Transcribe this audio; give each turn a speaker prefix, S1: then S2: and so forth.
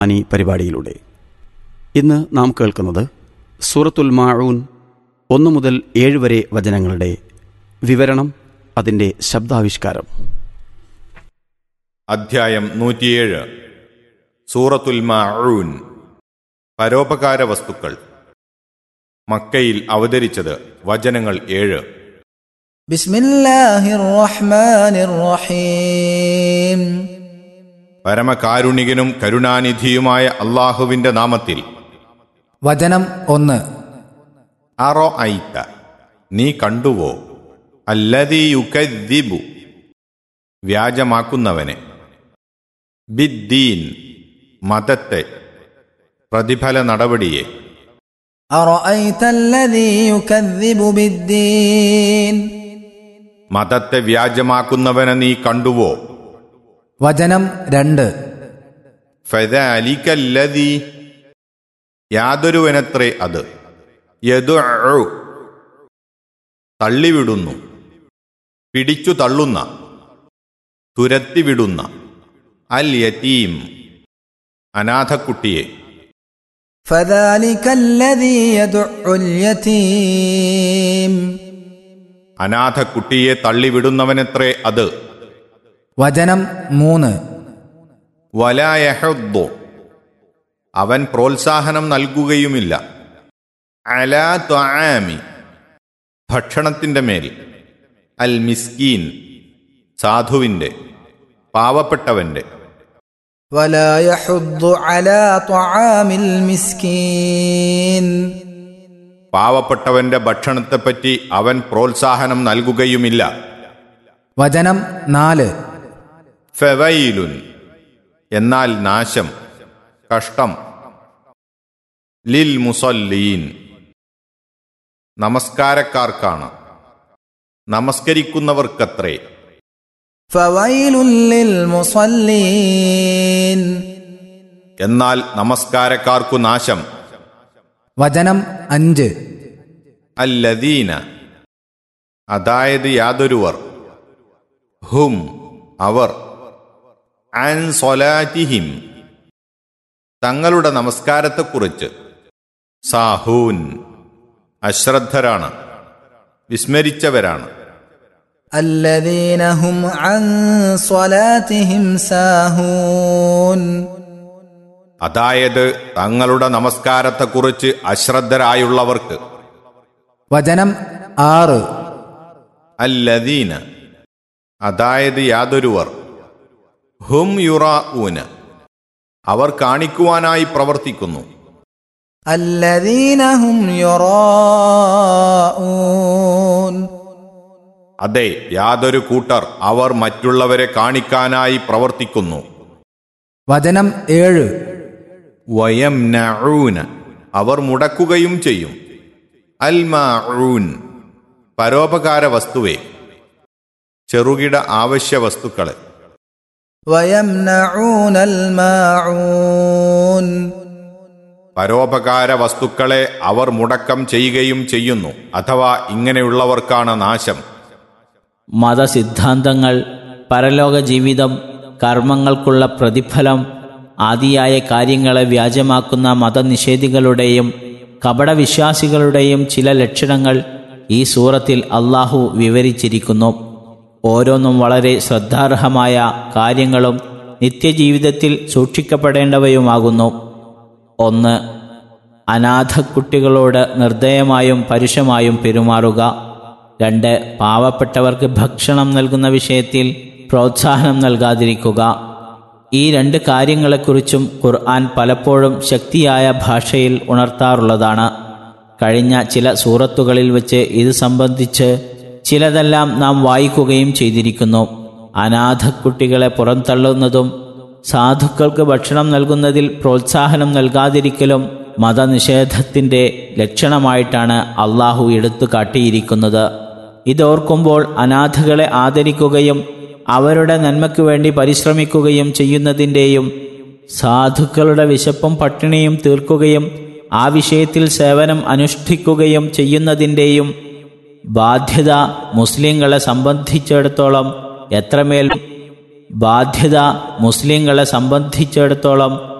S1: അനി പരിപാടിയിലൂടെ ഇന്ന് നാം കേൾക്കുന്നത് സൂറത്തുൽ മാഊൻ ഒന്ന് മുതൽ ഏഴ് വരെ വചനങ്ങളുടെ വിവരണം അതിൻ്റെ ശബ്ദാവിഷ്കാരം
S2: അധ്യായം നൂറ്റിയേഴ് സൂറത്തുൽ മാഊൻ പരോപകാര വസ്തുക്കൾ മക്കയിൽ അവതരിച്ചത് വചനങ്ങൾ ഏഴ്
S3: بسم الله الرحمن الرحيم
S2: പരമകാരുണികനും കരുണാനിധിയുമായ അള്ളാഹുവിന്റെ നാമത്തിൽ
S3: വചനം ഒന്ന്
S2: അറോ ഐത്ത നീ കണ്ടുവോ അല്ലതീ യുക്കദ്ദിബു വ്യാജമാക്കുന്നവനെ ബിദ്ദീൻ മതത്തെ പ്രതിഫല നടപടിയെ
S3: أرأيت الذي يكذب بالدين
S2: മതത്തെ വ്യാജമാക്കുന്നവനെ നീ കണ്ടുവോ
S3: വചനം രണ്ട്
S2: ഫദാലിക്കല്ലദീ യാതൊരുവനത്രേ അത് യദുഉ തള്ളിവിടുന്നു പിടിച്ചു തള്ളുന്ന തുരത്തിവിടുന്ന അൽ യതീം അനാഥക്കുട്ടിയെ
S3: فذلك الذي يدع اليتيم
S2: അനാഥക്കുട്ടിയെ തള്ളിവിടുന്നവനത്രേ അത്
S3: വചനം മൂന്ന്
S2: വലായഹുദ്ദു അവൻ പ്രോത്സാഹനം നൽകുകയുമില്ല അലാ ത്വആമി ഭക്ഷണത്തിൻ്റെ മേൽ അൽ മിസ്കീൻ സാധുവിൻ്റെ പാവപ്പെട്ടവൻ്റെ
S3: ولا يحض على طعام المسكين
S2: പാവപ്പെട്ടവന്റെ ഭക്ഷണത്തെപ്പറ്റി അവൻ പ്രോത്സാഹനം നൽകുകയുമില്ല
S3: വചനം നാല്
S2: ഫെവയിലുൻ എന്നാൽ നാശം കഷ്ടം ലിൽ മുസല്ലീൻ നമസ്കാരക്കാർക്കാണ് നമസ്കരിക്കുന്നവർക്കത്രേ
S3: فويل للمصلين
S2: എന്നാൽ നമസ്കാരക്കാർക്കു നാശം
S3: വചനം അഞ്ച്
S2: അല്ലദീന അതായത് യാതൊരുവർ ഹും അവർ അൻ സൊലാറ്റിഹിം തങ്ങളുടെ നമസ്കാരത്തെക്കുറിച്ച് സാഹൂൻ അശ്രദ്ധരാണ് വിസ്മരിച്ചവരാണ്
S3: الذين هم عن صلاتهم ساهون
S2: അതായത് തങ്ങളുടെ നമസ്കാരത്തെക്കുറിച്ച് അശ്രദ്ധരായുള്ളവർക്ക്
S3: വചനം ആറ്
S2: അല്ലദീന അതായത് യാതൊരുവർ ഹും യുറാഊന അവർ കാണിക്കുവാനായി പ്രവർത്തിക്കുന്നു
S3: الذين هم يراءون
S2: അതെ യാതൊരു കൂട്ടർ അവർ മറ്റുള്ളവരെ കാണിക്കാനായി പ്രവർത്തിക്കുന്നു
S3: വചനം ഏഴ്
S2: വയംനഊന അവർ മുടക്കുകയും ചെയ്യും അൽമാഊൻ പരോപകാര വസ്തുവെ ചെറുകിട ആവശ്യ വസ്തുക്കളെ
S3: ويمنعون الماعون
S2: പരോപകാര വസ്തുക്കളെ അവർ മുടക്കം ചെയ്യുകയും ചെയ്യുന്നു അഥവാ ഇങ്ങനെയുള്ളവർക്കാണ് നാശം
S4: മതസിദ്ധാന്തങ്ങൾ പരലോക ജീവിതം കർമ്മങ്ങൾക്കുള്ള പ്രതിഫലം ആദിയായ കാര്യങ്ങളെ വ്യാജമാക്കുന്ന മതനിഷേധികളുടെയും കപടവിശ്വാസികളുടെയും ചില ലക്ഷണങ്ങൾ ഈ സൂറത്തിൽ അള്ളാഹു വിവരിച്ചിരിക്കുന്നു ഓരോന്നും വളരെ ശ്രദ്ധാർഹമായ കാര്യങ്ങളും നിത്യജീവിതത്തിൽ സൂക്ഷിക്കപ്പെടേണ്ടവയുമാകുന്നു ഒന്ന് അനാഥക്കുട്ടികളോട് നിർദ്ദയമായും പരുഷമായും പെരുമാറുക രണ്ട് പാവപ്പെട്ടവർക്ക് ഭക്ഷണം നൽകുന്ന വിഷയത്തിൽ പ്രോത്സാഹനം നൽകാതിരിക്കുക ഈ രണ്ട് കാര്യങ്ങളെക്കുറിച്ചും ഖുർആൻ പലപ്പോഴും ശക്തിയായ ഭാഷയിൽ ഉണർത്താറുള്ളതാണ് കഴിഞ്ഞ ചില സൂറത്തുകളിൽ വെച്ച് ഇത് സംബന്ധിച്ച് ചിലതെല്ലാം നാം വായിക്കുകയും ചെയ്തിരിക്കുന്നു അനാഥക്കുട്ടികളെ പുറന്തള്ളുന്നതും സാധുക്കൾക്ക് ഭക്ഷണം നൽകുന്നതിൽ പ്രോത്സാഹനം നൽകാതിരിക്കലും മതനിഷേധത്തിൻ്റെ ലക്ഷണമായിട്ടാണ് അള്ളാഹു എടുത്തു കാട്ടിയിരിക്കുന്നത് ഇതോർക്കുമ്പോൾ അനാഥകളെ ആദരിക്കുകയും അവരുടെ നന്മയ്ക്കു വേണ്ടി പരിശ്രമിക്കുകയും ചെയ്യുന്നതിൻ്റെയും സാധുക്കളുടെ വിശപ്പും പട്ടിണിയും തീർക്കുകയും ആ വിഷയത്തിൽ സേവനം അനുഷ്ഠിക്കുകയും ചെയ്യുന്നതിൻ്റെയും ബാധ്യത മുസ്ലിങ്ങളെ സംബന്ധിച്ചിടത്തോളം എത്രമേൽ ബാധ്യത മുസ്ലിങ്ങളെ സംബന്ധിച്ചിടത്തോളം